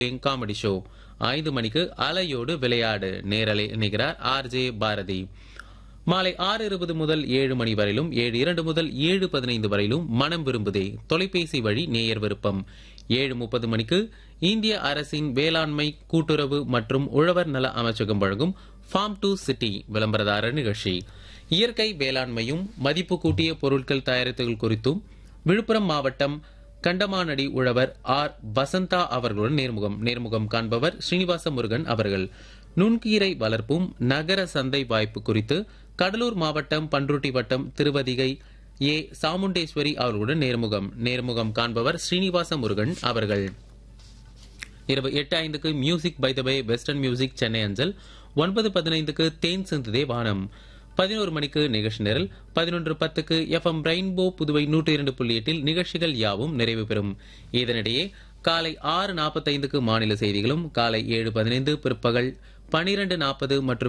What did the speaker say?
comedy show ஐந்து மணிக்கு அலையோடு விளையாடு நேரலை இணைகிறார் ஆர் ஜே பாரதி மாலை ஆறு இருபது முதல் ஏழு மணி வரையிலும் ஏழு இரண்டு முதல் ஏழு பதினைந்து வரையிலும் மனம் விரும்புதே தொலைபேசி வழி நேயர் விருப்பம் ஏழு முப்பது மணிக்கு இந்திய அரசின் வேளாண்மை கூட்டுறவு மற்றும் உழவர் நல அமைச்சகம் வழங்கும் ஃபார்ம் டு சிட்டி விளம்பரதாரர் நிகழ்ச்சி இயற்கை வேளாண்மையும் மதிப்பு கூட்டிய பொருட்கள் தயாரித்தல் குறித்தும் விழுப்புரம் மாவட்டம் கண்டமானடி உழவர் ஆர் வசந்தா அவர்களுடன் நேர்முகம் நேர்முகம் காண்பவர் ஸ்ரீனிவாச முருகன் அவர்கள் நுண்கீரை வளர்ப்பும் நகர சந்தை வாய்ப்பு குறித்து கடலூர் மாவட்டம் பன்ருட்டி வட்டம் திருவதிகை ஏ சாமுண்டேஸ்வரி அவர்களுடன் நேர்முகம் நேர்முகம் காண்பவர் ஸ்ரீனிவாச முருகன் அவர்கள் இரவு எட்டு ஐந்துக்கு music by the by western music Chennai அஞ்சல் ஒன்பது பதினைந்துக்கு தேன் சிந்துதே வானம் பதினோரு மணிக்கு நிகழ்ச்சி நிரல் பதினொன்று பத்துக்கு எஃப்எம் ரெயின்போ புதுவை நூற்றி இரண்டு புள்ளி எட்டில் நிகழ்ச்சிகள் யாவும் நிறைவு பெறும் இதனிடையே காலை ஆறு நாற்பத்தைந்துக்கு மாநில செய்திகளும் காலை ஏழு பதினைந்து பிற்பகல் பனிரெண்டு நாற்பது மற்றும்